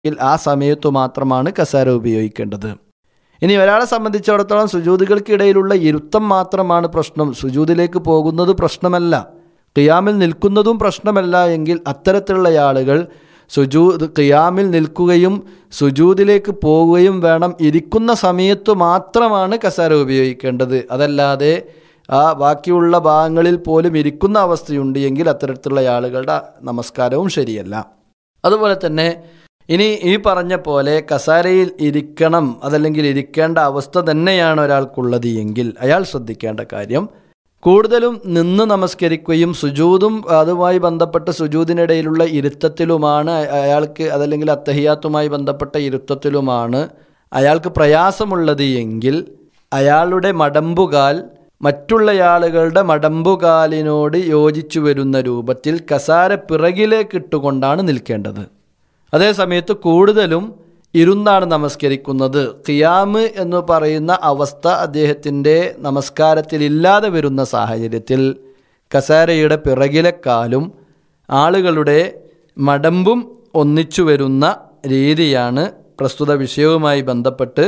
എങ്കിൽ ആ സമയത്തു മാത്രമാണ് കസാര ഉപയോഗിക്കേണ്ടത് ഇനി ഒരാളെ സംബന്ധിച്ചിടത്തോളം സുജൂതുകൾക്കിടയിലുള്ള ഇരുത്തം മാത്രമാണ് പ്രശ്നം സുജൂതിലേക്ക് പോകുന്നത് പ്രശ്നമല്ല ഖിയാമിൽ നിൽക്കുന്നതും പ്രശ്നമല്ല എങ്കിൽ അത്തരത്തിലുള്ള ആളുകൾ സുജൂദ് ഖിയാമിൽ നിൽക്കുകയും സുജൂദിലേക്ക് പോവുകയും വേണം ഇരിക്കുന്ന സമയത്ത് മാത്രമാണ് കസാര ഉപയോഗിക്കേണ്ടത് അതല്ലാതെ ആ ബാക്കിയുള്ള ഭാഗങ്ങളിൽ പോലും ഇരിക്കുന്ന അവസ്ഥയുണ്ട് എങ്കിൽ അത്തരത്തിലുള്ള ആളുകളുടെ നമസ്കാരവും ശരിയല്ല അതുപോലെ തന്നെ ഇനി ഈ പറഞ്ഞ പോലെ കസാരയിൽ ഇരിക്കണം അതല്ലെങ്കിൽ ഇരിക്കേണ്ട അവസ്ഥ തന്നെയാണ് ഒരാൾക്കുള്ളത് എങ്കിൽ അയാൾ ശ്രദ്ധിക്കേണ്ട കാര്യം കൂടുതലും നിന്ന് നമസ്കരിക്കുകയും സുജൂതും അതുമായി ബന്ധപ്പെട്ട സുജൂതിനിടയിലുള്ള ഇരുത്തത്തിലുമാണ് അയാൾക്ക് അതല്ലെങ്കിൽ അത്തഹിയാത്തുമായി ബന്ധപ്പെട്ട ഇരുത്തത്തിലുമാണ് അയാൾക്ക് പ്രയാസമുള്ളത് എങ്കിൽ അയാളുടെ മടമ്പുകാൽ മറ്റുള്ള ആളുകളുടെ മടമ്പുകാലിനോട് യോജിച്ചു വരുന്ന രൂപത്തിൽ കസാര പിറകിലേക്ക് ഇട്ടുകൊണ്ടാണ് നിൽക്കേണ്ടത് അതേ സമയത്ത് കൂടുതലും ഇരുന്നാണ് നമസ്കരിക്കുന്നത് ഖിയാമ് എന്ന് പറയുന്ന അവസ്ഥ അദ്ദേഹത്തിൻ്റെ നമസ്കാരത്തിൽ ഇല്ലാതെ വരുന്ന സാഹചര്യത്തിൽ കസാരയുടെ പിറകിലെ കാലും ആളുകളുടെ മടമ്പും ഒന്നിച്ചു വരുന്ന രീതിയാണ് പ്രസ്തുത വിഷയവുമായി ബന്ധപ്പെട്ട്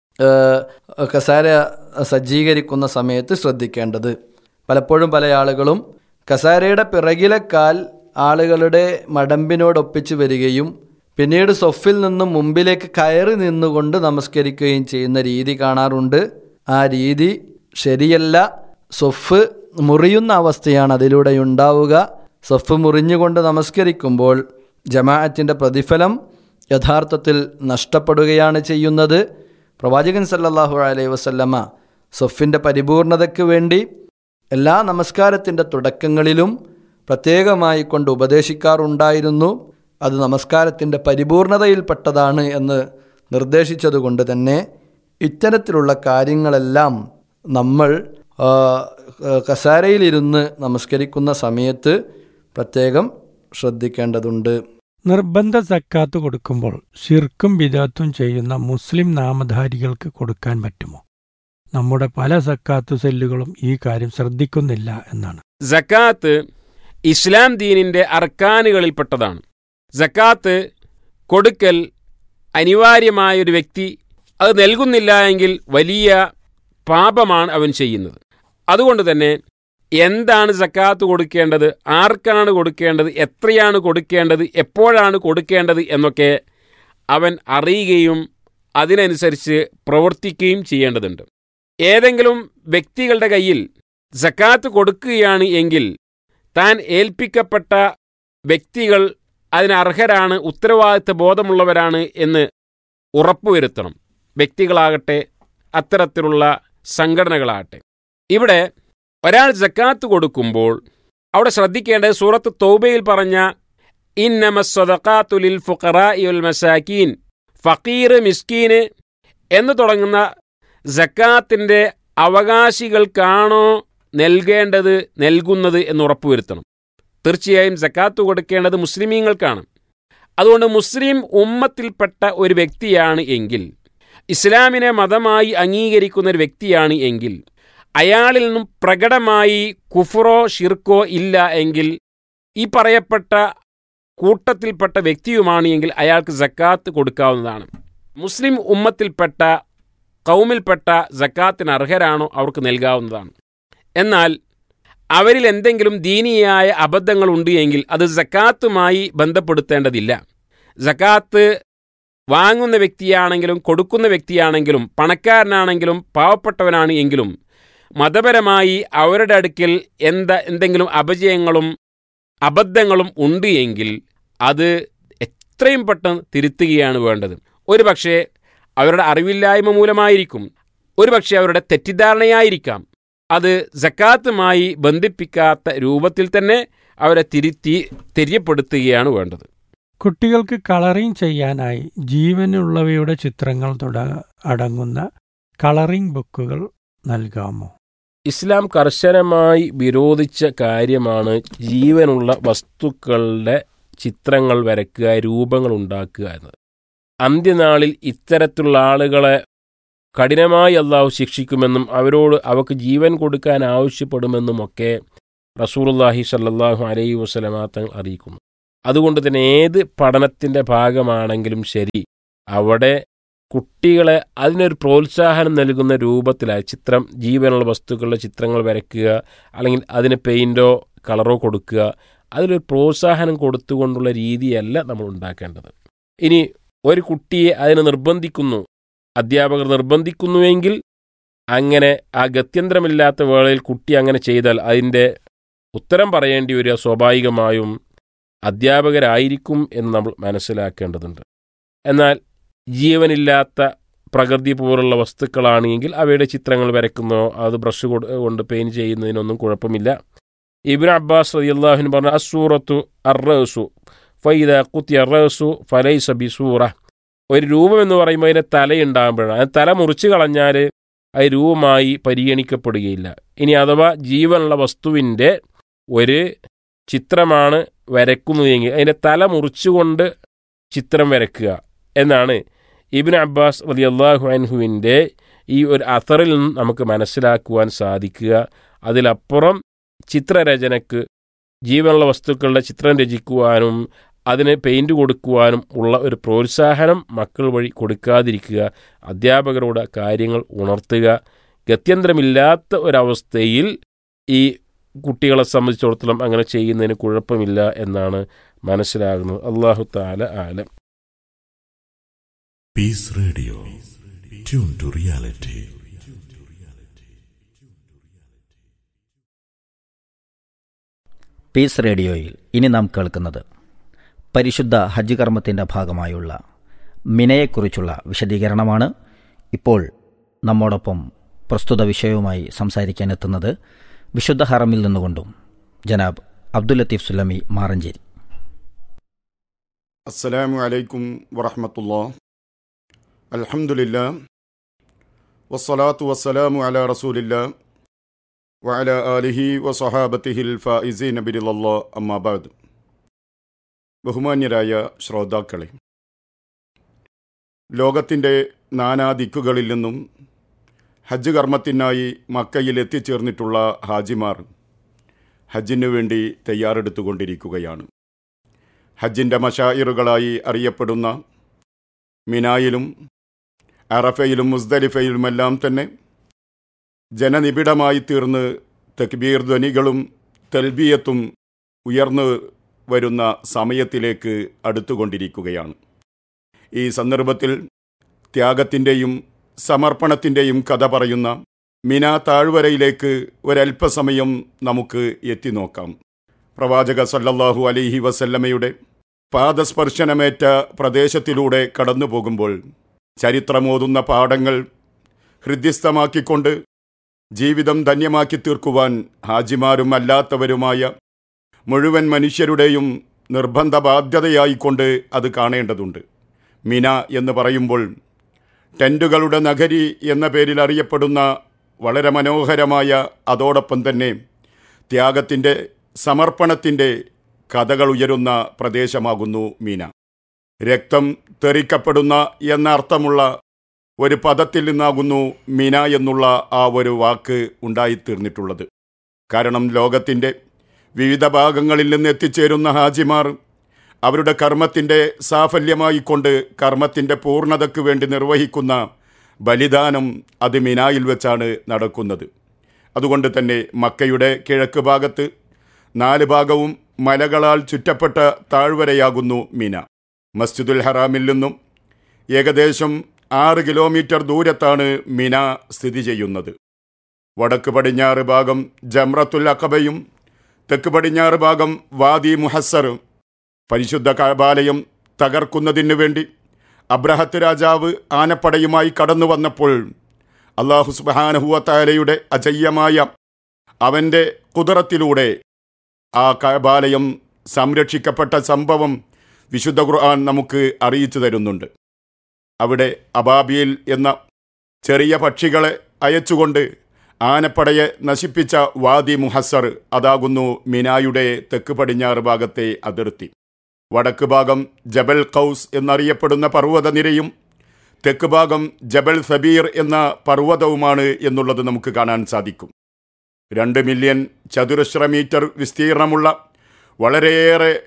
കസാര സജ്ജീകരിക്കുന്ന സമയത്ത് ശ്രദ്ധിക്കേണ്ടത് പലപ്പോഴും പല ആളുകളും കസാരയുടെ പിറകിലെ കാൽ ആളുകളുടെ മടമ്പിനോടൊപ്പിച്ച് വരികയും പിന്നീട് സൊഫിൽ നിന്നും മുമ്പിലേക്ക് കയറി നിന്നുകൊണ്ട് നമസ്കരിക്കുകയും ചെയ്യുന്ന രീതി കാണാറുണ്ട് ആ രീതി ശരിയല്ല സൊഫ് മുറിയുന്ന അവസ്ഥയാണ് അതിലൂടെ ഉണ്ടാവുക സൊഫ് മുറിഞ്ഞുകൊണ്ട് നമസ്കരിക്കുമ്പോൾ ജമാഅത്തിൻ്റെ പ്രതിഫലം യഥാർത്ഥത്തിൽ നഷ്ടപ്പെടുകയാണ് ചെയ്യുന്നത് പ്രവാചകൻ സല്ലല്ലാഹു അലൈഹി വസല്ലമ സൊഫിൻ്റെ പരിപൂർണതയ്ക്ക് വേണ്ടി എല്ലാ നമസ്കാരത്തിൻ്റെ തുടക്കങ്ങളിലും പ്രത്യേകമായി കൊണ്ട് ഉപദേശിക്കാറുണ്ടായിരുന്നു അത് നമസ്കാരത്തിൻ്റെ പരിപൂർണതയിൽപ്പെട്ടതാണ് എന്ന് നിർദ്ദേശിച്ചതുകൊണ്ട് തന്നെ ഇത്തരത്തിലുള്ള കാര്യങ്ങളെല്ലാം നമ്മൾ കസാരയിലിരുന്ന് നമസ്കരിക്കുന്ന സമയത്ത് പ്രത്യേകം ശ്രദ്ധിക്കേണ്ടതുണ്ട് നിർബന്ധ സക്കാത്ത് കൊടുക്കുമ്പോൾ ഷിർക്കും ബിദാത്തും ചെയ്യുന്ന മുസ്ലിം നാമധാരികൾക്ക് കൊടുക്കാൻ പറ്റുമോ നമ്മുടെ പല സക്കാത്ത് സെല്ലുകളും ഈ കാര്യം ശ്രദ്ധിക്കുന്നില്ല എന്നാണ് സക്കാത്ത് ഇസ്ലാം ദീനിന്റെ അർക്കാനുകളിൽപ്പെട്ടതാണ് സക്കാത്ത് കൊടുക്കൽ അനിവാര്യമായ ഒരു വ്യക്തി അത് നൽകുന്നില്ല എങ്കിൽ വലിയ പാപമാണ് അവൻ ചെയ്യുന്നത് അതുകൊണ്ട് തന്നെ എന്താണ് സക്കാത്ത് കൊടുക്കേണ്ടത് ആർക്കാണ് കൊടുക്കേണ്ടത് എത്രയാണ് കൊടുക്കേണ്ടത് എപ്പോഴാണ് കൊടുക്കേണ്ടത് എന്നൊക്കെ അവൻ അറിയുകയും അതിനനുസരിച്ച് പ്രവർത്തിക്കുകയും ചെയ്യേണ്ടതുണ്ട് ഏതെങ്കിലും വ്യക്തികളുടെ കയ്യിൽ സക്കാത്ത് കൊടുക്കുകയാണ് എങ്കിൽ താൻ ഏൽപ്പിക്കപ്പെട്ട വ്യക്തികൾ അതിന് അർഹരാണ് ഉത്തരവാദിത്ത ബോധമുള്ളവരാണ് എന്ന് ഉറപ്പുവരുത്തണം വ്യക്തികളാകട്ടെ അത്തരത്തിലുള്ള സംഘടനകളാകട്ടെ ഇവിടെ ഒരാൾ ജക്കാത്ത് കൊടുക്കുമ്പോൾ അവിടെ ശ്രദ്ധിക്കേണ്ടത് സൂറത്ത് തൗബയിൽ പറഞ്ഞ ഇന്നമസ്വദക്കാത്തുലിൽ ഫുഖറാഇൽ മസാക്കീൻ ഫക്കീർ മിസ്കീന് എന്ന് തുടങ്ങുന്ന ജക്കാത്തിൻ്റെ അവകാശികൾക്കാണോ നൽകേണ്ടത് നൽകുന്നത് എന്ന് ഉറപ്പുവരുത്തണം തീർച്ചയായും ജക്കാത്ത് കൊടുക്കേണ്ടത് മുസ്ലിമീങ്ങൾക്കാണ് അതുകൊണ്ട് മുസ്ലിം ഉമ്മത്തിൽപ്പെട്ട ഒരു വ്യക്തിയാണ് എങ്കിൽ ഇസ്ലാമിനെ മതമായി അംഗീകരിക്കുന്ന ഒരു വ്യക്തിയാണ് എങ്കിൽ അയാളിൽ നിന്നും പ്രകടമായി കുഫറോ ഷിർക്കോ ഇല്ല എങ്കിൽ ഈ പറയപ്പെട്ട കൂട്ടത്തിൽപ്പെട്ട വ്യക്തിയുമാണ് എങ്കിൽ അയാൾക്ക് ജക്കാത്ത് കൊടുക്കാവുന്നതാണ് മുസ്ലിം ഉമ്മത്തിൽപ്പെട്ട കൗമിൽപ്പെട്ട ജക്കാത്തിന് അർഹരാണോ അവർക്ക് നൽകാവുന്നതാണ് എന്നാൽ അവരിൽ എന്തെങ്കിലും ദീനീയായ അബദ്ധങ്ങളുണ്ട് എങ്കിൽ അത് ജക്കാത്തുമായി ബന്ധപ്പെടുത്തേണ്ടതില്ല ജക്കാത്ത് വാങ്ങുന്ന വ്യക്തിയാണെങ്കിലും കൊടുക്കുന്ന വ്യക്തിയാണെങ്കിലും പണക്കാരനാണെങ്കിലും പാവപ്പെട്ടവനാണ് എങ്കിലും മതപരമായി അവരുടെ അടുക്കൽ എന്താ എന്തെങ്കിലും അപജയങ്ങളും അബദ്ധങ്ങളും ഉണ്ട് എങ്കിൽ അത് എത്രയും പെട്ടെന്ന് തിരുത്തുകയാണ് വേണ്ടത് ഒരു പക്ഷേ അവരുടെ അറിവില്ലായ്മ മൂലമായിരിക്കും ഒരുപക്ഷെ അവരുടെ തെറ്റിദ്ധാരണയായിരിക്കാം അത് ജക്കാത്തുമായി ബന്ധിപ്പിക്കാത്ത രൂപത്തിൽ തന്നെ അവരെ തിരുത്തി തെര്യപ്പെടുത്തുകയാണ് വേണ്ടത് കുട്ടികൾക്ക് കളറിംഗ് ചെയ്യാനായി ജീവനുള്ളവയുടെ ചിത്രങ്ങൾ തുട അടങ്ങുന്ന കളറിംഗ് ബുക്കുകൾ നൽകാമോ ഇസ്ലാം കർശനമായി വിരോധിച്ച കാര്യമാണ് ജീവനുള്ള വസ്തുക്കളുടെ ചിത്രങ്ങൾ വരയ്ക്കുക രൂപങ്ങൾ ഉണ്ടാക്കുക എന്നത് അന്ത്യനാളിൽ ഇത്തരത്തിലുള്ള ആളുകളെ കഠിനമായി അള്ളാഹു ശിക്ഷിക്കുമെന്നും അവരോട് അവർക്ക് ജീവൻ കൊടുക്കാൻ ആവശ്യപ്പെടുമെന്നുമൊക്കെ റസൂലുള്ളാഹി സല്ലല്ലാഹു അലൈഹി വസല്ലമ തങ്ങൾ അറിയിക്കുന്നു അതുകൊണ്ട് തന്നെ ഏത് പഠനത്തിൻ്റെ ഭാഗമാണെങ്കിലും ശരി അവിടെ കുട്ടികളെ അതിനൊരു പ്രോത്സാഹനം നൽകുന്ന രൂപത്തിലായി ചിത്രം ജീവനുള്ള വസ്തുക്കളുടെ ചിത്രങ്ങൾ വരയ്ക്കുക അല്ലെങ്കിൽ അതിന് പെയിൻറ്റോ കളറോ കൊടുക്കുക അതിലൊരു പ്രോത്സാഹനം കൊടുത്തുകൊണ്ടുള്ള രീതിയല്ല നമ്മൾ ഉണ്ടാക്കേണ്ടത് ഇനി ഒരു കുട്ടിയെ അതിന് നിർബന്ധിക്കുന്നു അധ്യാപകർ നിർബന്ധിക്കുന്നുവെങ്കിൽ അങ്ങനെ ആ ഗത്യന്തരമില്ലാത്ത വേളയിൽ കുട്ടി അങ്ങനെ ചെയ്താൽ അതിൻ്റെ ഉത്തരം പറയേണ്ടി വരിക സ്വാഭാവികമായും അധ്യാപകരായിരിക്കും എന്ന് നമ്മൾ മനസ്സിലാക്കേണ്ടതുണ്ട് എന്നാൽ ജീവനില്ലാത്ത പ്രകൃതി പോലുള്ള വസ്തുക്കളാണെങ്കിൽ അവയുടെ ചിത്രങ്ങൾ വരയ്ക്കുന്നോ അത് ബ്രഷ് കൊണ്ട് പെയിൻറ് ചെയ്യുന്നതിനൊന്നും കുഴപ്പമില്ല ഇബിൻ അബ്ബാസ് റളിയല്ലാഹു പറഞ്ഞ അസൂറത്തു അറസു ഫൈദ കുത്തി അറസു ഫലൈസ ബിസൂറ ഒരു രൂപം എന്ന് പറയുമ്പോൾ അതിന് തലയുണ്ടാകുമ്പോഴാണ് അത് തല മുറിച്ച് കളഞ്ഞാൽ അത് രൂപമായി പരിഗണിക്കപ്പെടുകയില്ല ഇനി അഥവാ ജീവനുള്ള വസ്തുവിൻ്റെ ഒരു ചിത്രമാണ് വരക്കുന്നതെങ്കിൽ അതിൻ്റെ തല മുറിച്ചുകൊണ്ട് ചിത്രം വരയ്ക്കുക എന്നാണ് ഇബിൻ അബ്ബാസ് റലി അള്ളാഹു അൻഹുവിൻ്റെ ഈ ഒരു അഥറിൽ നിന്ന് നമുക്ക് മനസ്സിലാക്കുവാൻ സാധിക്കുക അതിലപ്പുറം ചിത്രരചനയ്ക്ക് ജീവനുള്ള വസ്തുക്കളുടെ ചിത്രം രചിക്കുവാനും അതിന് പെയിൻറ് കൊടുക്കുവാനും ഉള്ള ഒരു പ്രോത്സാഹനം മക്കൾ വഴി കൊടുക്കാതിരിക്കുക അധ്യാപകരോട് കാര്യങ്ങൾ ഉണർത്തുക ഗത്യന്തരമില്ലാത്ത ഒരവസ്ഥയിൽ ഈ കുട്ടികളെ സംബന്ധിച്ചിടത്തോളം അങ്ങനെ ചെയ്യുന്നതിന് കുഴപ്പമില്ല എന്നാണ് മനസ്സിലാകുന്നത് അള്ളാഹു താല ആലം Peace Radio. Tune to reality. Peace റേഡിയോയിൽ ഇനി നാം കേൾക്കുന്നത് പരിശുദ്ധ ഹജ്ജ് കർമ്മത്തിൻ്റെ ഭാഗമായുള്ള മിനയെക്കുറിച്ചുള്ള വിശദീകരണമാണ് ഇപ്പോൾ നമ്മോടൊപ്പം പ്രസ്തുത വിഷയവുമായി സംസാരിക്കാൻ എത്തുന്നത് വിശുദ്ധ ഹറമിൽ നിന്നുകൊണ്ടും ജനാബ് അബ്ദുൽ ലത്തീഫ് സുല്ലമി മാറഞ്ചേരി അസ്സലാമു അലൈക്കും വറഹമത്തുള്ള അൽഹംദുലില്ല വസ്സലാത്തു വസ്സലാമു അല റസൂലില്ല വഅല ആലിഹി വസഹാബത്തിഹിൽ ഫായിസീൻ ബിരിലല്ല അമ്മാബാദ് ബഹുമാന്യരായ ശ്രോതാക്കളെ ലോകത്തിൻ്റെ നാനാ ദിക്കുകളിൽ നിന്നും ഹജ്ജ് കർമ്മത്തിനായി മക്കയിൽ എത്തിച്ചേർന്നിട്ടുള്ള ഹാജിമാർ ഹജ്ജിനു വേണ്ടി തയ്യാറെടുത്തുകൊണ്ടിരിക്കുകയാണ് ഹജ്ജിൻ്റെ മഷായിറുകളായി അറിയപ്പെടുന്ന മിനായിലും അറഫയിലും മുസ്ദലിഫയിലുമെല്ലാം തന്നെ ജനനിബിഡമായി തീർന്ന് തക്ബീർ ധ്വനികളും തെൽബിയത്തും ഉയർന്നു വരുന്ന സമയത്തിലേക്ക് അടുത്തുകൊണ്ടിരിക്കുകയാണ് ഈ സന്ദർഭത്തിൽ ത്യാഗത്തിൻ്റെയും സമർപ്പണത്തിൻ്റെയും കഥ പറയുന്ന മിന താഴ്വരയിലേക്ക് ഒരല്പസമയം നമുക്ക് എത്തി നോക്കാം പ്രവാചക സല്ലല്ലാഹു അലൈഹി വസല്ലമയുടെ പാദസ്പർശനമേറ്റ പ്രദേശത്തിലൂടെ കടന്നു പോകുമ്പോൾ ചരിത്രമോതുന്ന പാഠങ്ങൾ ഹൃദ്യസ്ഥമാക്കിക്കൊണ്ട് ജീവിതം ധന്യമാക്കി തീർക്കുവാൻ ഹാജിമാരും അല്ലാത്തവരുമായ മുഴുവൻ മനുഷ്യരുടെയും നിർബന്ധ ബാധ്യതയായിക്കൊണ്ട് അത് കാണേണ്ടതുണ്ട് മിന എന്ന് പറയുമ്പോൾ ടെൻറ്റുകളുടെ നഗരി എന്ന പേരിൽ അറിയപ്പെടുന്ന വളരെ മനോഹരമായ അതോടൊപ്പം തന്നെ ത്യാഗത്തിൻ്റെ സമർപ്പണത്തിൻ്റെ കഥകൾ ഉയരുന്ന പ്രദേശമാകുന്നു മീന രക്തം തെറിക്കപ്പെടുന്ന എന്ന അർത്ഥമുള്ള ഒരു പദത്തിൽ നിന്നാകുന്നു മിന എന്നുള്ള ആ ഒരു വാക്ക് ഉണ്ടായിത്തീർന്നിട്ടുള്ളത് കാരണം ലോകത്തിൻ്റെ വിവിധ ഭാഗങ്ങളിൽ നിന്ന് എത്തിച്ചേരുന്ന ഹാജിമാർ അവരുടെ കർമ്മത്തിൻ്റെ സാഫല്യമായിക്കൊണ്ട് കർമ്മത്തിൻ്റെ പൂർണ്ണതയ്ക്ക് വേണ്ടി നിർവഹിക്കുന്ന ബലിദാനം അത് മിനായിൽ വെച്ചാണ് നടക്കുന്നത് അതുകൊണ്ട് തന്നെ മക്കയുടെ കിഴക്ക് ഭാഗത്ത് നാല് ഭാഗവും മലകളാൽ ചുറ്റപ്പെട്ട താഴ്വരയാകുന്നു മിന മസ്ജിദുൽ ഹറാമിൽ നിന്നും ഏകദേശം ആറ് കിലോമീറ്റർ ദൂരത്താണ് മിന സ്ഥിതി ചെയ്യുന്നത് വടക്ക് പടിഞ്ഞാറ് ഭാഗം ജംറത്തുൽ അക്കബയും തെക്ക് പടിഞ്ഞാറ് ഭാഗം വാദി മുഹസ്സർ പരിശുദ്ധ കഴബാലയം തകർക്കുന്നതിനു വേണ്ടി അബ്രഹത്ത് രാജാവ് ആനപ്പടയുമായി കടന്നു വന്നപ്പോൾ അള്ളാഹു സുബാനഹുവത്താലയുടെ അജയ്യമായ അവൻ്റെ കുതിറത്തിലൂടെ ആ കഴബാലയം സംരക്ഷിക്കപ്പെട്ട സംഭവം വിശുദ്ധ ഖുർആൻ നമുക്ക് അറിയിച്ചു തരുന്നുണ്ട് അവിടെ അബാബിയിൽ എന്ന ചെറിയ പക്ഷികളെ അയച്ചുകൊണ്ട് ആനപ്പടയെ നശിപ്പിച്ച വാദി മുഹസർ അതാകുന്നു മിനായുടെ തെക്ക് പടിഞ്ഞാറ് ഭാഗത്തെ അതിർത്തി വടക്ക് ഭാഗം ജബൽ കൗസ് എന്നറിയപ്പെടുന്ന പർവ്വതനിരയും തെക്ക് ഭാഗം ജബൽ സബീർ എന്ന പർവ്വതവുമാണ് എന്നുള്ളത് നമുക്ക് കാണാൻ സാധിക്കും രണ്ട് മില്യൺ ചതുരശ്ര മീറ്റർ വിസ്തീർണമുള്ള വളരെയേറെ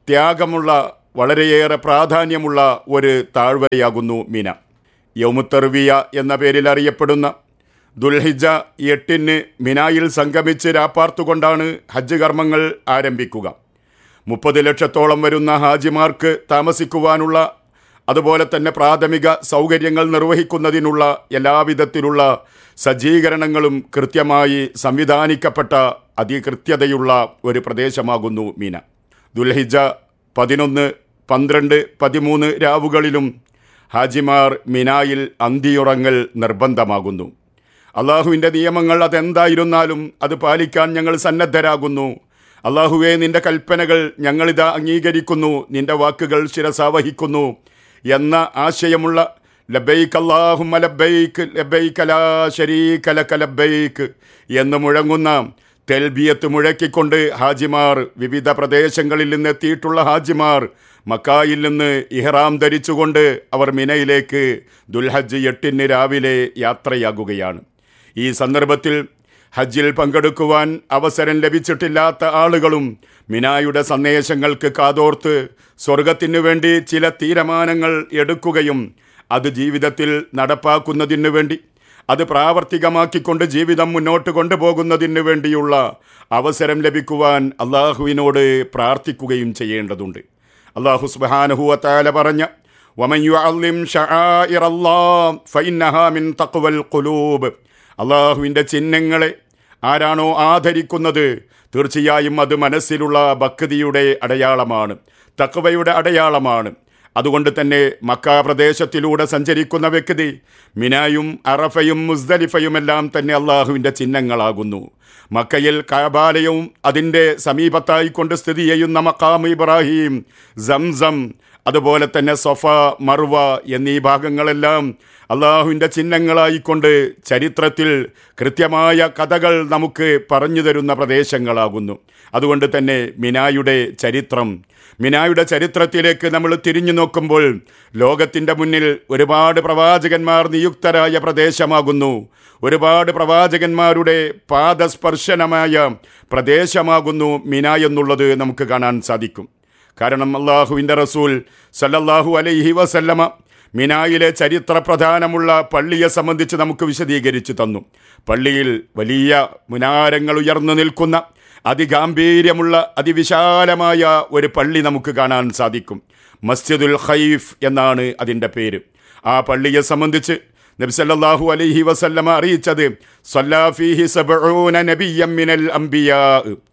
ത്യാഗമുള്ള വളരെയേറെ പ്രാധാന്യമുള്ള ഒരു താഴ്വരയാകുന്നു മിന യൗമുത്തർവിയ എന്ന പേരിൽ അറിയപ്പെടുന്ന ദുൽഹിജ എട്ടിന് മിനായിൽ സംഗമിച്ച് രാപ്പാർത്തുകൊണ്ടാണ് ഹജ്ജ് കർമ്മങ്ങൾ ആരംഭിക്കുക മുപ്പത് ലക്ഷത്തോളം വരുന്ന ഹാജിമാർക്ക് താമസിക്കുവാനുള്ള അതുപോലെ തന്നെ പ്രാഥമിക സൗകര്യങ്ങൾ നിർവഹിക്കുന്നതിനുള്ള എല്ലാവിധത്തിലുള്ള സജ്ജീകരണങ്ങളും കൃത്യമായി സംവിധാനിക്കപ്പെട്ട അതികൃത്യതയുള്ള ഒരു പ്രദേശമാകുന്നു മീന ദുൽഹിജ പതിനൊന്ന് പന്ത്രണ്ട് പതിമൂന്ന് രാവുകളിലും ഹാജിമാർ മിനായിൽ അന്തിയുറങ്ങൽ നിർബന്ധമാകുന്നു അള്ളാഹുവിൻ്റെ നിയമങ്ങൾ അതെന്തായിരുന്നാലും അത് പാലിക്കാൻ ഞങ്ങൾ സന്നദ്ധരാകുന്നു അള്ളാഹുവെ നിന്റെ കൽപ്പനകൾ ഞങ്ങളിതാ അംഗീകരിക്കുന്നു നിന്റെ വാക്കുകൾ ശിരസാവഹിക്കുന്നു എന്ന ആശയമുള്ള ലബൈക്ക് അല്ലാഹുമ്മ ലബൈക്ക് ലബൈക്ക് ലാ ശരീക ലക ലബൈക്ക് എന്ന് മുഴങ്ങുന്ന തെൽബിയത്ത് മുഴക്കിക്കൊണ്ട് ഹാജിമാർ വിവിധ പ്രദേശങ്ങളിൽ നിന്ന് എത്തിയിട്ടുള്ള ഹാജിമാർ മക്കായിൽ നിന്ന് ഇഹ്റാം ധരിച്ചുകൊണ്ട് അവർ മിനയിലേക്ക് ദുൽഹജ്ജ് എട്ടിന് രാവിലെ യാത്രയാകുകയാണ് ഈ സന്ദർഭത്തിൽ ഹജ്ജിൽ പങ്കെടുക്കുവാൻ അവസരം ലഭിച്ചിട്ടില്ലാത്ത ആളുകളും മിനായുടെ സന്ദേശങ്ങൾക്ക് കാതോർത്ത് സ്വർഗത്തിനു വേണ്ടി ചില തീരുമാനങ്ങൾ എടുക്കുകയും അത് ജീവിതത്തിൽ നടപ്പാക്കുന്നതിനു വേണ്ടി അത് പ്രാവർത്തികമാക്കിക്കൊണ്ട് ജീവിതം മുന്നോട്ട് കൊണ്ടുപോകുന്നതിന് വേണ്ടിയുള്ള അവസരം ലഭിക്കുവാൻ അള്ളാഹുവിനോട് പ്രാർത്ഥിക്കുകയും ചെയ്യേണ്ടതുണ്ട് അള്ളാഹു സുബാനഹുവത്താല പറഞ്ഞ ومن يعظم شعائر الله فإنها من تقوى القلوب അള്ളാഹുവിൻ്റെ ചിഹ്നങ്ങളെ ആരാണോ ആദരിക്കുന്നത് തീർച്ചയായും അത് മനസ്സിലുള്ള ഭക്തിയുടെ അടയാളമാണ് തക്വയുടെ അടയാളമാണ് അതുകൊണ്ട് തന്നെ മക്ക പ്രദേശത്തിലൂടെ സഞ്ചരിക്കുന്ന വ്യക്തി മിനായും അറഫയും മുസ്ദലിഫയുമെല്ലാം തന്നെ അള്ളാഹുവിൻ്റെ ചിഹ്നങ്ങളാകുന്നു മക്കയിൽ കാബാലയവും അതിൻ്റെ സമീപത്തായി കൊണ്ട് സ്ഥിതി ചെയ്യുന്ന മക്കാം ഇബ്രാഹിം സംസം അതുപോലെ തന്നെ സൊഫ മർവ എന്നീ ഭാഗങ്ങളെല്ലാം അള്ളാഹുവിൻ്റെ ചിഹ്നങ്ങളായിക്കൊണ്ട് ചരിത്രത്തിൽ കൃത്യമായ കഥകൾ നമുക്ക് പറഞ്ഞു തരുന്ന പ്രദേശങ്ങളാകുന്നു അതുകൊണ്ട് തന്നെ മിനായുടെ ചരിത്രം മിനായുടെ ചരിത്രത്തിലേക്ക് നമ്മൾ തിരിഞ്ഞു നോക്കുമ്പോൾ ലോകത്തിൻ്റെ മുന്നിൽ ഒരുപാട് പ്രവാചകന്മാർ നിയുക്തരായ പ്രദേശമാകുന്നു ഒരുപാട് പ്രവാചകന്മാരുടെ പാദസ്പർശനമായ പ്രദേശമാകുന്നു മിന എന്നുള്ളത് നമുക്ക് കാണാൻ സാധിക്കും കാരണം അള്ളാഹുവിൻ്റെ റസൂൽ സല്ലല്ലാഹു അലൈഹി വസല്ലമ മിനായിലെ ചരിത്ര പ്രധാനമുള്ള പള്ളിയെ സംബന്ധിച്ച് നമുക്ക് വിശദീകരിച്ചു തന്നു പള്ളിയിൽ വലിയ മുനാരങ്ങൾ ഉയർന്നു നിൽക്കുന്ന അതിഗാംഭീര്യമുള്ള അതിവിശാലമായ ഒരു പള്ളി നമുക്ക് കാണാൻ സാധിക്കും മസ്ജിദുൽ ഖൈഫ് എന്നാണ് അതിൻ്റെ പേര് ആ പള്ളിയെ സംബന്ധിച്ച് നബി സല്ലല്ലാഹു അലൈഹി വസല്ലമ അറിയിച്ചത് സല്ലാഫിഹി സബഊന നബിയ്യം മിനൽ അംബിയാ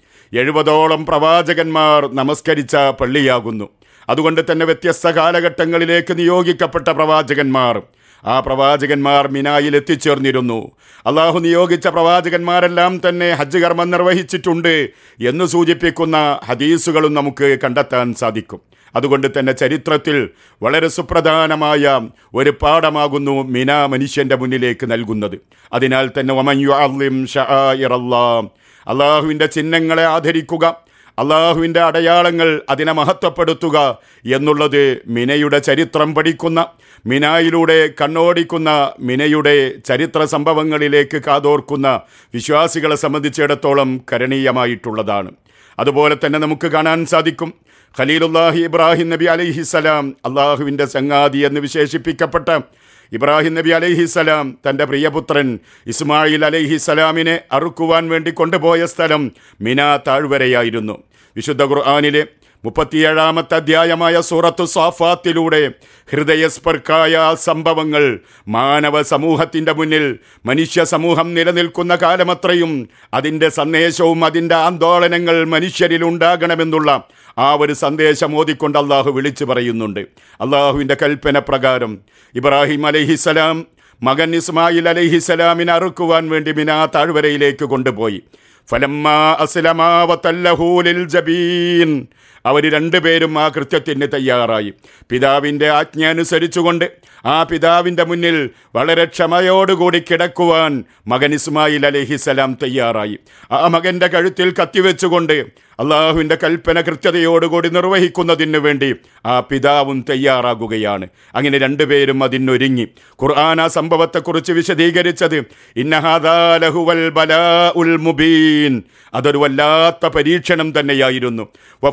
എഴുപതോളം പ്രവാചകന്മാർ നമസ്കരിച്ച പള്ളിയാകുന്നു അതുകൊണ്ട് തന്നെ വ്യത്യസ്ത കാലഘട്ടങ്ങളിലേക്ക് നിയോഗിക്കപ്പെട്ട പ്രവാചകന്മാർ ആ പ്രവാചകന്മാർ മിനായിൽ എത്തിച്ചേർന്നിരുന്നു അള്ളാഹു നിയോഗിച്ച പ്രവാചകന്മാരെല്ലാം തന്നെ ഹജ്ജ് കർമ്മം നിർവഹിച്ചിട്ടുണ്ട് എന്ന് സൂചിപ്പിക്കുന്ന ഹദീസുകളും നമുക്ക് കണ്ടെത്താൻ സാധിക്കും അതുകൊണ്ട് തന്നെ ചരിത്രത്തിൽ വളരെ സുപ്രധാനമായ ഒരു പാഠമാകുന്നു മിന മനുഷ്യന്റെ മുന്നിലേക്ക് നൽകുന്നത് അതിനാൽ തന്നെ അള്ളാഹുവിൻ്റെ ചിഹ്നങ്ങളെ ആദരിക്കുക അള്ളാഹുവിൻ്റെ അടയാളങ്ങൾ അതിനെ മഹത്വപ്പെടുത്തുക എന്നുള്ളത് മിനയുടെ ചരിത്രം പഠിക്കുന്ന മിനായിലൂടെ കണ്ണോടിക്കുന്ന മിനയുടെ ചരിത്ര സംഭവങ്ങളിലേക്ക് കാതോർക്കുന്ന വിശ്വാസികളെ സംബന്ധിച്ചിടത്തോളം കരണീയമായിട്ടുള്ളതാണ് അതുപോലെ തന്നെ നമുക്ക് കാണാൻ സാധിക്കും ഖലീലുല്ലാഹി ഇബ്രാഹിം നബി അലൈഹിസലാം അള്ളാഹുവിൻ്റെ ചങ്ങാതി എന്ന് വിശേഷിപ്പിക്കപ്പെട്ട ഇബ്രാഹിം നബി അലൈഹിസലാം തൻ്റെ പ്രിയപുത്രൻ ഇസ്മായിൽ അലൈഹിസലാമിനെ അറുക്കുവാൻ വേണ്ടി കൊണ്ടുപോയ സ്ഥലം മിന താഴ്വരയായിരുന്നു വിശുദ്ധ ഖുർആാനിലെ മുപ്പത്തിയേഴാമത്തെ അധ്യായമായ സൂറത്തു സാഫാത്തിലൂടെ ഹൃദയസ്പർക്കായ സംഭവങ്ങൾ മാനവ സമൂഹത്തിൻ്റെ മുന്നിൽ മനുഷ്യ സമൂഹം നിലനിൽക്കുന്ന കാലമത്രയും അതിൻ്റെ സന്ദേശവും അതിൻ്റെ ആന്തോളനങ്ങൾ മനുഷ്യരിൽ ഉണ്ടാകണമെന്നുള്ള ആ ഒരു സന്ദേശം ഓതിക്കൊണ്ട് അള്ളാഹു വിളിച്ചു പറയുന്നുണ്ട് അള്ളാഹുവിൻ്റെ കൽപ്പന പ്രകാരം ഇബ്രാഹിം അലഹിസലാം മകൻ ഇസ്മായിൽ അലഹിസലാമിനെ അറുക്കുവാൻ വേണ്ടി മിനാ താഴ്വരയിലേക്ക് കൊണ്ടുപോയി ഫലമ്മ അസ്ലമാവത്തല്ലഹൂലിൽ ജബീൻ അവർ രണ്ടുപേരും ആ കൃത്യത്തിന് തയ്യാറായി പിതാവിൻ്റെ ആജ്ഞ അനുസരിച്ചുകൊണ്ട് ആ പിതാവിൻ്റെ മുന്നിൽ വളരെ ക്ഷമയോടുകൂടി കിടക്കുവാൻ മകൻ ഇസ്മായിൽ അലഹിസലാം തയ്യാറായി ആ മകൻ്റെ കഴുത്തിൽ കത്തിവെച്ചുകൊണ്ട് അള്ളാഹുവിൻ്റെ കൽപ്പന കൃത്യതയോടുകൂടി നിർവഹിക്കുന്നതിന് വേണ്ടി ആ പിതാവും തയ്യാറാകുകയാണ് അങ്ങനെ രണ്ടുപേരും അതിനൊരുങ്ങി ഖുർആൻ ആ സംഭവത്തെക്കുറിച്ച് വിശദീകരിച്ചത് ഇന്നഹാദാലഹുവൽ ബലാ ഉൽ മുബീൻ അതൊരു വല്ലാത്ത പരീക്ഷണം തന്നെയായിരുന്നു വഫദൈന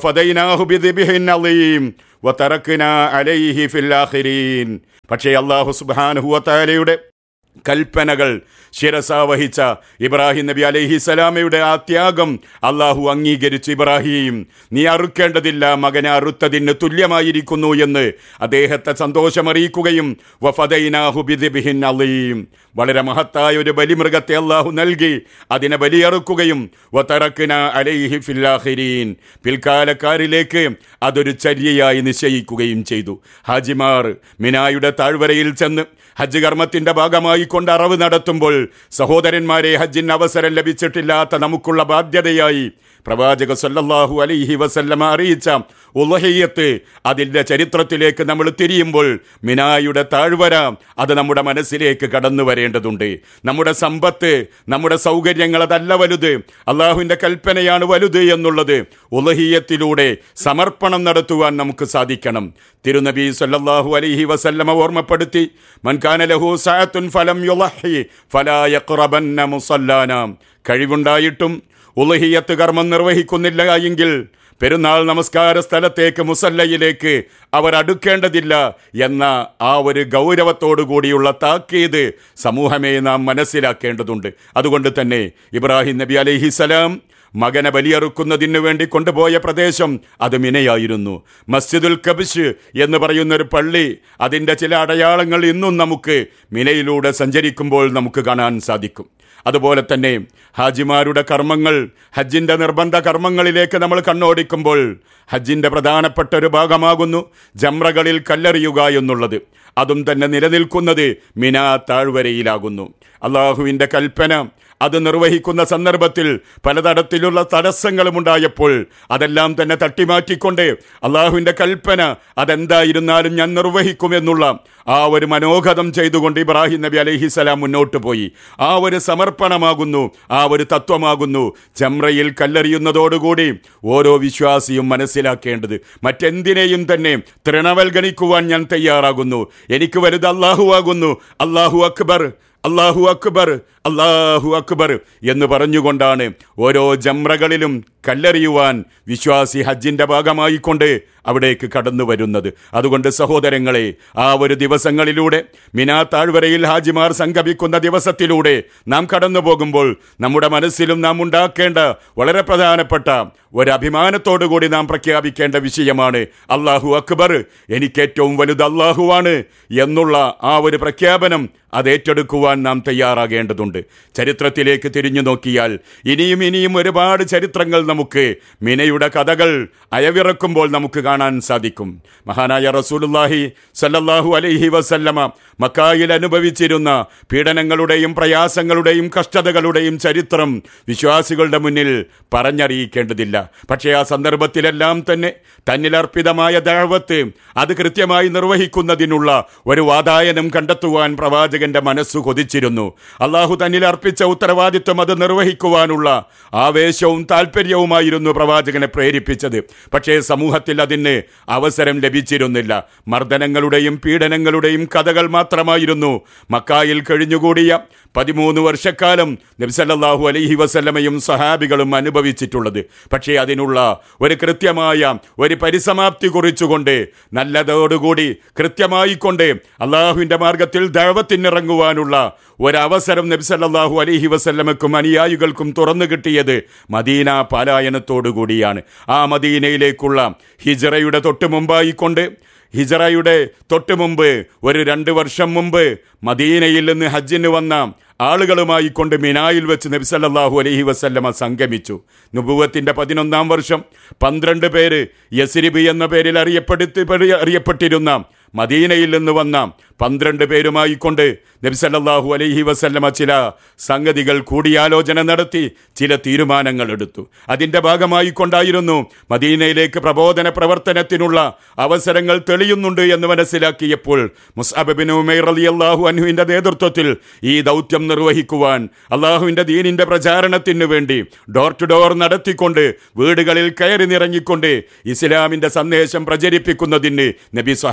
ഫദൈനാഹു ബിദിബ്ഹിൻ അളീം വതറക്നാ അലൈഹി ഫിൽ ആഖിരീൻ പക്ഷേ അല്ലാഹു സുബ്ഹാനഹു വതആലയുടെ കൽപ്പനകൾ ശിരസ വഹിച്ച ഇബ്രാഹിം നബി അലൈഹി സ്വലാമയുടെ ആ ത്യാഗം അള്ളാഹു അംഗീകരിച്ചു ഇബ്രാഹിം നീ അറുക്കേണ്ടതില്ല മകനെ അറുത്തതിന് തുല്യമായിരിക്കുന്നു എന്ന് അദ്ദേഹത്തെ സന്തോഷമറിയിക്കുകയും വഫദൈനാഹു ബിദിബ്ഹിൻ അലീം വളരെ മഹത്തായ ഒരു ബലിമൃഗത്തെ അള്ളാഹു നൽകി അതിനെ ബലിയറുക്കുകയും വതറക്ന അലൈഹി ഫില്ലാഹിരീൻ പിൽക്കാലക്കാരിലേക്ക് അതൊരു ചര്യയായി നിശ്ചയിക്കുകയും ചെയ്തു ഹാജിമാർ മിനായുടെ താഴ്വരയിൽ ചെന്ന് ഹജ്ജ് കർമ്മത്തിന്റെ ഭാഗമായി കൊണ്ട് അറവ് നടത്തുമ്പോൾ സഹോദരന്മാരെ ഹജ്ജിന് അവസരം ലഭിച്ചിട്ടില്ലാത്ത നമുക്കുള്ള ബാധ്യതയായി പ്രവാചക സല്ലല്ലാഹു അലൈഹി വസല്ലമ അറിയിച്ച ഉലഹയ്യത്ത് അതിൻ്റെ ചരിത്രത്തിലേക്ക് നമ്മൾ തിരിയുമ്പോൾ മിനായുടെ താഴ്വര അത് നമ്മുടെ മനസ്സിലേക്ക് കടന്നു വരേണ്ടതുണ്ട് നമ്മുടെ സമ്പത്ത് നമ്മുടെ സൗകര്യങ്ങൾ അതല്ല വലുത് അള്ളാഹുവിൻ്റെ കൽപ്പനയാണ് വലുത് എന്നുള്ളത് ഉലഹീയത്തിലൂടെ സമർപ്പണം നടത്തുവാൻ നമുക്ക് സാധിക്കണം തിരുനബി സല്ലല്ലാഹു അലൈഹി വസല്ലമ ഓർമ്മപ്പെടുത്തി മൻകാന ലഹു സഅത്തുൻ ഫലം യുളഹി ഫലാ യഖ്റബന്ന മുസല്ലാന കഴിവുണ്ടായിട്ടും ഉലഹിയത്ത് കർമ്മം നിർവഹിക്കുന്നില്ല എങ്കിൽ പെരുന്നാൾ നമസ്കാര സ്ഥലത്തേക്ക് മുസല്ലയിലേക്ക് അവർ അടുക്കേണ്ടതില്ല എന്ന ആ ഒരു ഗൗരവത്തോടു കൂടിയുള്ള താക്കീത് സമൂഹമേ നാം മനസ്സിലാക്കേണ്ടതുണ്ട് അതുകൊണ്ട് തന്നെ ഇബ്രാഹിം നബി അലൈഹിസലാം മകനെ ബലിയറുക്കുന്നതിന് വേണ്ടി കൊണ്ടുപോയ പ്രദേശം അത് മിനയായിരുന്നു മസ്ജിദുൽ കബിഷ് എന്ന് പറയുന്ന ഒരു പള്ളി അതിൻ്റെ ചില അടയാളങ്ങൾ ഇന്നും നമുക്ക് മിനയിലൂടെ സഞ്ചരിക്കുമ്പോൾ നമുക്ക് കാണാൻ സാധിക്കും അതുപോലെ തന്നെ ഹാജിമാരുടെ കർമ്മങ്ങൾ ഹജ്ജിൻ്റെ നിർബന്ധ കർമ്മങ്ങളിലേക്ക് നമ്മൾ കണ്ണോടിക്കുമ്പോൾ ഹജ്ജിൻ്റെ പ്രധാനപ്പെട്ട ഒരു ഭാഗമാകുന്നു ജമ്രകളിൽ കല്ലെറിയുക എന്നുള്ളത് അതും തന്നെ നിലനിൽക്കുന്നത് മിനാ താഴ്വരയിലാകുന്നു അള്ളാഹുവിൻ്റെ കൽപ്പന അത് നിർവഹിക്കുന്ന സന്ദർഭത്തിൽ പലതരത്തിലുള്ള തടസ്സങ്ങളും ഉണ്ടായപ്പോൾ അതെല്ലാം തന്നെ തട്ടിമാറ്റിക്കൊണ്ട് അള്ളാഹുവിൻ്റെ കൽപ്പന അതെന്തായിരുന്നാലും ഞാൻ നിർവഹിക്കുമെന്നുള്ള ആ ഒരു മനോഗതം ചെയ്തുകൊണ്ട് ഇബ്രാഹിം നബി അലഹിസലാം മുന്നോട്ട് പോയി ആ ഒരു സമർപ്പണമാകുന്നു ആ ഒരു തത്വമാകുന്നു ചമ്രയിൽ കല്ലെറിയുന്നതോടുകൂടി ഓരോ വിശ്വാസിയും മനസ്സിലാക്കേണ്ടത് മറ്റെന്തിനേയും തന്നെ തൃണവൽഗണിക്കുവാൻ ഞാൻ തയ്യാറാകുന്നു എനിക്ക് വലുത് അള്ളാഹു ആകുന്നു അള്ളാഹു അക്ബർ അള്ളാഹു അക്ബർ അള്ളാഹു അക്ബർ എന്ന് പറഞ്ഞുകൊണ്ടാണ് ഓരോ ജമ്രകളിലും കല്ലെറിയുവാൻ വിശ്വാസി ഹജ്ജിന്റെ ഭാഗമായിക്കൊണ്ട് അവിടേക്ക് കടന്നു വരുന്നത് അതുകൊണ്ട് സഹോദരങ്ങളെ ആ ഒരു ദിവസങ്ങളിലൂടെ മിനാ താഴ്വരയിൽ ഹാജിമാർ സംഗമിക്കുന്ന ദിവസത്തിലൂടെ നാം കടന്നു പോകുമ്പോൾ നമ്മുടെ മനസ്സിലും നാം ഉണ്ടാക്കേണ്ട വളരെ പ്രധാനപ്പെട്ട ഒരു അഭിമാനത്തോടു കൂടി നാം പ്രഖ്യാപിക്കേണ്ട വിഷയമാണ് അള്ളാഹു അക്ബർ എനിക്ക് ഏറ്റവും വലുത് അള്ളാഹുവാണ് എന്നുള്ള ആ ഒരു പ്രഖ്യാപനം അത് ഏറ്റെടുക്കുവാൻ നാം തയ്യാറാകേണ്ടതുണ്ട് ചരിത്രത്തിലേക്ക് തിരിഞ്ഞു നോക്കിയാൽ ഇനിയും ഇനിയും ഒരുപാട് ചരിത്രങ്ങൾ നമുക്ക് മിനയുടെ കഥകൾ അയവിറക്കുമ്പോൾ നമുക്ക് കാണാൻ സാധിക്കും മഹാനായ റസൂലുല്ലാഹി സല്ലല്ലാഹു അലൈഹി വസല്ലമ മക്കായിൽ അനുഭവിച്ചിരുന്ന പീഡനങ്ങളുടെയും പ്രയാസങ്ങളുടെയും കഷ്ടതകളുടെയും ചരിത്രം വിശ്വാസികളുടെ മുന്നിൽ പറഞ്ഞറിയിക്കേണ്ടതില്ല പക്ഷേ ആ സന്ദർഭത്തിലെല്ലാം തന്നെ തന്നിലർപ്പിതമായ ദഴവത്ത് അത് കൃത്യമായി നിർവഹിക്കുന്നതിനുള്ള ഒരു വാതായനം കണ്ടെത്തുവാൻ പ്രവാചകന്റെ മനസ്സു കൊതിച്ചിരുന്നു അള്ളാഹു തന്നിൽ അർപ്പിച്ച ഉത്തരവാദിത്വം അത് നിർവഹിക്കുവാനുള്ള ആവേശവും താല്പര്യവുമായിരുന്നു പ്രവാചകനെ പ്രേരിപ്പിച്ചത് പക്ഷേ സമൂഹത്തിൽ അതിന് അവസരം ലഭിച്ചിരുന്നില്ല മർദ്ദനങ്ങളുടെയും പീഡനങ്ങളുടെയും കഥകൾ മാത്രമായിരുന്നു മക്കായിൽ കഴിഞ്ഞുകൂടിയ പതിമൂന്ന് വർഷക്കാലം നബ്സല്ലാഹു അലൈഹി വസല്ലമയും സഹാബികളും അനുഭവിച്ചിട്ടുള്ളത് പക്ഷേ അതിനുള്ള ഒരു കൃത്യമായ ഒരു പരിസമാപ്തി കുറിച്ചുകൊണ്ട് നല്ലതോടുകൂടി കൃത്യമായിക്കൊണ്ട് അള്ളാഹുവിൻ്റെ മാർഗത്തിൽ ദൈവത്തിനിറങ്ങുവാനുള്ള ഒരവസരം നബ്സല്ലാഹു അലൈഹി വസല്ലമക്കും അനുയായികൾക്കും തുറന്നു കിട്ടിയത് മദീന പാലായനത്തോടുകൂടിയാണ് ആ മദീനയിലേക്കുള്ള ഹിജറയുടെ തൊട്ട് മുമ്പായിക്കൊണ്ട് ഹിജറയുടെ തൊട്ട് മുമ്പ് ഒരു രണ്ട് വർഷം മുമ്പ് മദീനയിൽ നിന്ന് ഹജ്ജിന് വന്ന ആളുകളുമായി കൊണ്ട് മിനായിൽ വെച്ച് നബിസല്ലാഹു അലൈഹി വസല്ലമ സംഗമിച്ചു നുബുവത്തിന്റെ പതിനൊന്നാം വർഷം പന്ത്രണ്ട് പേര് യസിരിബി എന്ന പേരിൽ അറിയപ്പെടുത്തി അറിയപ്പെട്ടിരുന്ന മദീനയിൽ നിന്ന് വന്ന പന്ത്രണ്ട് പേരുമായി കൊണ്ട് നബിസല്ലാഹു അലൈഹി വസല്ലമ ചില സംഗതികൾ കൂടിയാലോചന നടത്തി ചില തീരുമാനങ്ങൾ എടുത്തു അതിൻ്റെ ഭാഗമായി കൊണ്ടായിരുന്നു മദീനയിലേക്ക് പ്രബോധന പ്രവർത്തനത്തിനുള്ള അവസരങ്ങൾ തെളിയുന്നുണ്ട് എന്ന് മനസ്സിലാക്കിയപ്പോൾ മുസ്അബിൻ ഉമൈർ അലി അള്ളാഹു അനുവിൻ്റെ നേതൃത്വത്തിൽ ഈ ദൗത്യം നിർവഹിക്കുവാൻ അള്ളാഹുവിൻ്റെ ദീനിൻ്റെ പ്രചാരണത്തിന് വേണ്ടി ഡോർ ടു ഡോർ നടത്തിക്കൊണ്ട് വീടുകളിൽ കയറി നിറങ്ങിക്കൊണ്ട് ഇസ്ലാമിൻ്റെ സന്ദേശം പ്രചരിപ്പിക്കുന്നതിന് നബി സ്വഹാബത്തിന്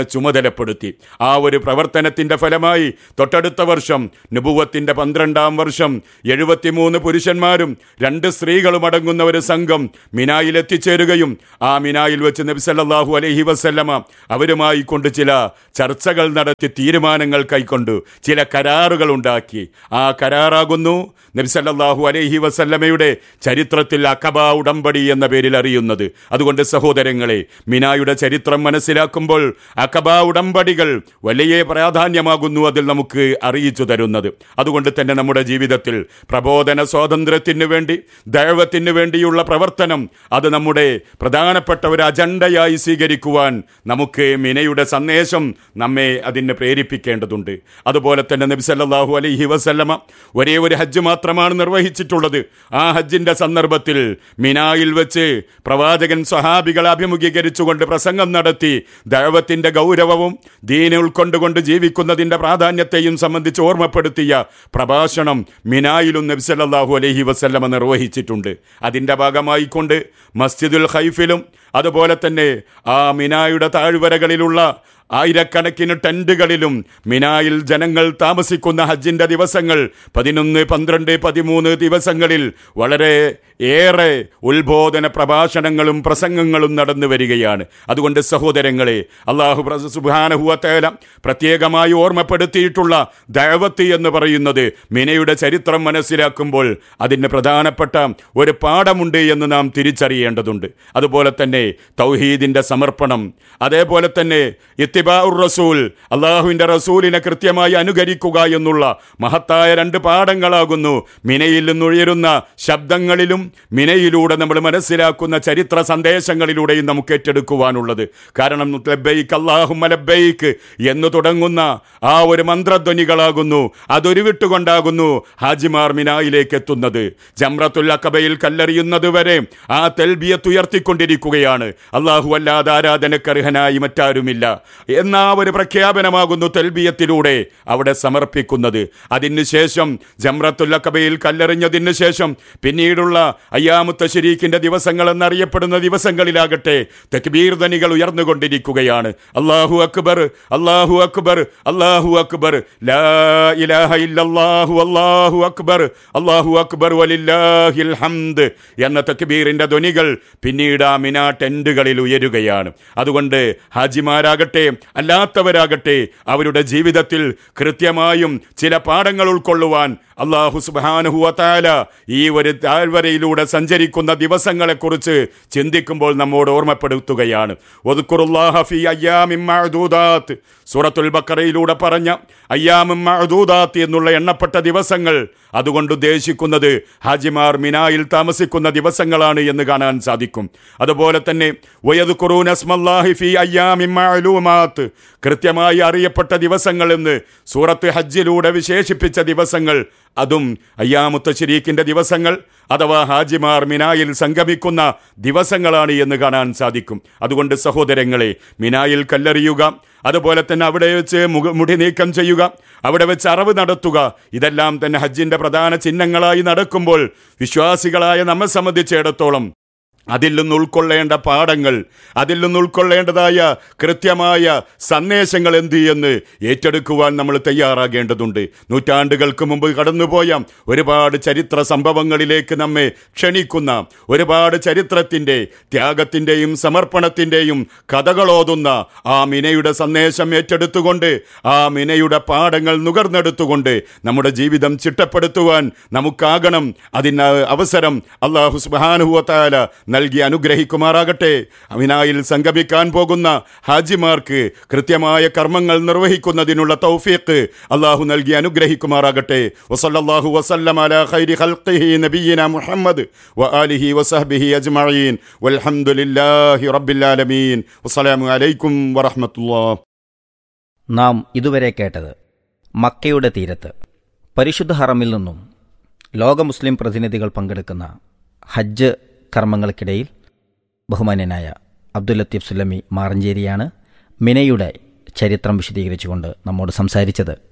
എന്നെ ചുമതലപ്പെടുത്തി ആ ഒരു പ്രവർത്തനത്തിന്റെ ഫലമായി തൊട്ടടുത്ത വർഷം നുപുവത്തിന്റെ പന്ത്രണ്ടാം വർഷം എഴുപത്തിമൂന്ന് പുരുഷന്മാരും രണ്ട് സ്ത്രീകളും അടങ്ങുന്ന ഒരു സംഘം മിനായിൽ എത്തിച്ചേരുകയും ആ മിനായിൽ വെച്ച് നബി സല്ലല്ലാഹു അലൈഹി വസല്ലമ അവരുമായി കൊണ്ട് ചില ചർച്ചകൾ നടത്തി തീരുമാനങ്ങൾ കൈക്കൊണ്ടു ചില കരാറുകൾ ഉണ്ടാക്കി ആ കരാറാകുന്നു നബി സല്ലല്ലാഹു അലൈഹി വസല്ലമയുടെ ചരിത്രത്തിൽ അക്കബ ഉടമ്പടി എന്ന പേരിൽ അറിയുന്നത് അതുകൊണ്ട് സഹോദരങ്ങളെ മിനായുടെ ചരിത്രം മനസ്സിലാക്കുമ്പോൾ അക്കബ ഉടമ്പടികൾ വലിയ പ്രാധാന്യമാകുന്നു അതിൽ നമുക്ക് അറിയിച്ചു തരുന്നത് അതുകൊണ്ട് തന്നെ നമ്മുടെ ജീവിതത്തിൽ പ്രബോധന സ്വാതന്ത്ര്യത്തിന് വേണ്ടി ദൈവത്തിന് വേണ്ടിയുള്ള പ്രവർത്തനം അത് നമ്മുടെ പ്രധാനപ്പെട്ട ഒരു അജണ്ടയായി സ്വീകരിക്കുവാൻ നമുക്ക് മിനയുടെ സന്ദേശം നമ്മെ അതിന് പ്രേരിപ്പിക്കേണ്ടതുണ്ട് അതുപോലെ തന്നെ നബി സല്ലല്ലാഹു അലൈഹി വസല്ലമ ഒരേ ഒരു ഹജ്ജ് മാത്രമാണ് നിർവഹിച്ചിട്ടുള്ളത് ആ ഹജ്ജിന്റെ സന്ദർഭത്തിൽ മിനായിൽ വെച്ച് പ്രവാചകൻ സ്വഹാബികളെ അഭിമുഖീകരിച്ചുകൊണ്ട് പ്രസംഗം നടത്തി ദൈവത്തിന്റെ ഗൗരവവും ദീന ഉൾക്കൊണ്ടുകൊണ്ട് ജീവിക്കുന്നതിന്റെ പ്രാധാന്യത്തെയും സംബന്ധിച്ച് ഓർമ്മപ്പെടുത്തിയ പ്രഭാഷണം മിനായിലും നബി സല്ലല്ലാഹു അലൈഹി വസല്ലമ നിർവഹിച്ചിട്ടുണ്ട് അതിന്റെ ഭാഗമായി കൊണ്ട് മസ്ജിദുൽ ഹൈഫിലും അതുപോലെ തന്നെ ആ മിനായുടെ താഴ്വരകളിലുള്ള ആയിരക്കണക്കിന് ടെന്റുകളിലും മിനായിൽ ജനങ്ങൾ താമസിക്കുന്ന ഹജ്ജിന്റെ ദിവസങ്ങൾ പതിനൊന്ന് പന്ത്രണ്ട് പതിമൂന്ന് ദിവസങ്ങളിൽ വളരെ ഏറെ ഉത്ബോധന പ്രഭാഷണങ്ങളും പ്രസംഗങ്ങളും നടന്നു വരികയാണ് അതുകൊണ്ട് സഹോദരങ്ങളെ അള്ളാഹു സുബാനഹുവത്തേല പ്രത്യേകമായി ഓർമ്മപ്പെടുത്തിയിട്ടുള്ള ദൈവത്തി എന്ന് പറയുന്നത് മിനയുടെ ചരിത്രം മനസ്സിലാക്കുമ്പോൾ അതിന് പ്രധാനപ്പെട്ട ഒരു പാഠമുണ്ട് എന്ന് നാം തിരിച്ചറിയേണ്ടതുണ്ട് അതുപോലെ തന്നെ തൗഹീദിന്റെ സമർപ്പണം അതേപോലെ തന്നെ ഇത്തിബാഉർ റസൂൽ അള്ളാഹുവിന്റെ റസൂലിനെ കൃത്യമായി അനുകരിക്കുക എന്നുള്ള മഹത്തായ രണ്ട് പാഠങ്ങളാകുന്നു മിനയിൽ നിന്നുയരുന്ന ശബ്ദങ്ങളിലും മിനയിലൂടെ നമ്മൾ മനസ്സിലാക്കുന്ന ചരിത്ര സന്ദേശങ്ങളിലൂടെയും നമുക്ക് ഏറ്റെടുക്കുവാനുള്ളത് കാരണം ലബ്ബൈക്ക് അല്ലാഹുമ്മ ലബ്ബൈക്ക് എന്ന് തുടങ്ങുന്ന ആ ഒരു മന്ത്രധ്വനികളാകുന്നു അതൊരു വിട്ടുകൊണ്ടാകുന്നു ഹാജിമാർ മിനായിലേക്ക് എത്തുന്നത് ജംറത്തുൽ അക്കബയിൽ കല്ലെറിയുന്നത് വരെ ആ തെൽബിയത്ത് ഉയർത്തിക്കൊണ്ടിരിക്കുകയാണ് അള്ളാഹു അല്ലാതെ ആരാധനക്കർഹനായി മറ്റാരുമില്ല എന്ന ആ ഒരു പ്രഖ്യാപനമാകുന്നു തെൽബിയത്തിലൂടെ അവിടെ സമർപ്പിക്കുന്നത് അതിനുശേഷം ജംറത്തുൽ അക്കബയിൽ കല്ലെറിഞ്ഞതിന് ശേഷം പിന്നീടുള്ള അയ്യാമുത്ത ശരീക്കിന്റെ ദിവസങ്ങൾ എന്നറിയപ്പെടുന്ന ദിവസങ്ങളിലാകട്ടെ തക്ബീർ ധനികൾ ഉയർന്നുകൊണ്ടിരിക്കുകയാണ് അള്ളാഹു അക്ബർ അള്ളാഹു അക്ബർ അള്ളാഹു അക്ബർ ലാ ഇലാഹ ഇല്ലല്ലാഹു അല്ലാഹു അക്ബർ അള്ളാഹു അക്ബർ വലില്ലാഹിൽ ഹംദ് എന്ന തക്ബീറിന്റെ ധ്വനികൾ പിന്നീട് ആ മിനാ ടെന്റുകളിൽ ഉയരുകയാണ് അതുകൊണ്ട് ഹാജിമാരാകട്ടെ അല്ലാത്തവരാകട്ടെ അവരുടെ ജീവിതത്തിൽ കൃത്യമായും ചില പാഠങ്ങൾ ഉൾക്കൊള്ളുവാൻ അള്ളാഹു സുബാനുഹുവത്താല ഈ ഒരു താഴ്വരയിലൂടെ സഞ്ചരിക്കുന്ന ദിവസങ്ങളെക്കുറിച്ച് ചിന്തിക്കുമ്പോൾ നമ്മോട് ഓർമ്മപ്പെടുത്തുകയാണ് ഒതുക്കുറുല്ലാഹ ഫി അയ്യാമിൻ മഅദൂദാത്ത് സൂറത്തുൽ ബക്കറയിലൂടെ പറഞ്ഞ അയ്യാമിൻ മഅദൂദാത്ത് എന്നുള്ള എണ്ണപ്പെട്ട ദിവസങ്ങൾ അതുകൊണ്ട് ഉദ്ദേശിക്കുന്നത് ഹാജിമാർ മിനായിൽ താമസിക്കുന്ന ദിവസങ്ങളാണ് എന്ന് കാണാൻ സാധിക്കും അതുപോലെ തന്നെ വയദ്കുറൂന അസ്മല്ലാഹി ഫി അയ്യാമിൻ മഅലൂമാത്ത് കൃത്യമായി അറിയപ്പെട്ട ദിവസങ്ങൾ എന്ന് സൂറത്ത് ഹജ്ജിലൂടെ വിശേഷിപ്പിച്ച ദിവസങ്ങൾ അതും അയ്യാമുത്ത ശരീക്കിന്റെ ദിവസങ്ങൾ അഥവാ ഹാജിമാർ മിനായിൽ സംഗമിക്കുന്ന ദിവസങ്ങളാണ് എന്ന് കാണാൻ സാധിക്കും അതുകൊണ്ട് സഹോദരങ്ങളെ മിനായിൽ കല്ലെറിയുക അതുപോലെ തന്നെ അവിടെ വെച്ച് മുഖ- മുടി നീക്കം ചെയ്യുക അവിടെ വെച്ച് അറിവ് നടത്തുക ഇതെല്ലാം തന്നെ ഹജ്ജിന്റെ പ്രധാന ചിഹ്നങ്ങളായി നടക്കുമ്പോൾ വിശ്വാസികളായ നമ്മെ സംബന്ധിച്ചിടത്തോളം അതിൽ നിന്ന് ഉൾക്കൊള്ളേണ്ട പാഠങ്ങൾ അതിൽ നിന്ന് ഉൾക്കൊള്ളേണ്ടതായ കൃത്യമായ സന്ദേശങ്ങൾ എന്ത് എന്ന് ഏറ്റെടുക്കുവാൻ നമ്മൾ തയ്യാറാകേണ്ടതുണ്ട് നൂറ്റാണ്ടുകൾക്ക് മുമ്പ് കടന്നുപോയ ഒരുപാട് ചരിത്ര സംഭവങ്ങളിലേക്ക് നമ്മെ ക്ഷണിക്കുന്ന ഒരുപാട് ചരിത്രത്തിൻ്റെ ത്യാഗത്തിൻ്റെയും സമർപ്പണത്തിൻ്റെയും കഥകളോതുന്ന ആ മിനയുടെ സന്ദേശം ഏറ്റെടുത്തുകൊണ്ട് ആ മിനയുടെ പാഠങ്ങൾ നുകർന്നെടുത്തുകൊണ്ട് നമ്മുടെ ജീവിതം ചിട്ടപ്പെടുത്തുവാൻ നമുക്കാകണം അതിന് അവസരം അള്ളാഹു സുബാനുഹുവത്താല നൽകി അനുഗ്രഹിക്കുമാറാകട്ടെ അമിനായിൽ സംഗമിക്കാൻ പോകുന്ന ഹാജിമാർക്ക് കൃത്യമായ കർമ്മങ്ങൾ നിർവഹിക്കുന്നതിനുള്ള തൗഫീഖ് അള്ളാഹു നൽകി അനുഗ്രഹിക്കുമാറാകട്ടെ വസല്ലല്ലാഹു വസല്ലം അലാ ഖൈരി ഖൽഖിഹി നബിയിന മുഹമ്മദ് വ ആലിഹി വസഹ്ബിഹി അജ്മഈൻ വൽഹംദുലില്ലാഹി റബ്ബിൽ ആലമീൻ വസ്സലാമു അലൈക്കും വറഹ്മത്തുള്ളാഹി നാം ഇതുവരെ കേട്ടത് മക്കയുടെ തീരത്ത് പരിശുദ്ധ ഹറമിൽ നിന്നും ലോക മുസ്ലിം പ്രതിനിധികൾ പങ്കെടുക്കുന്ന ഹജ്ജ് കർമ്മങ്ങൾക്കിടയിൽ ബഹുമാന്യനായ അബ്ദുൽ ലത്തീഫ് സുല്ലമി മാറഞ്ചേരിയാണ് മിനയുടെ ചരിത്രം വിശദീകരിച്ചുകൊണ്ട് നമ്മോട് സംസാരിച്ചത്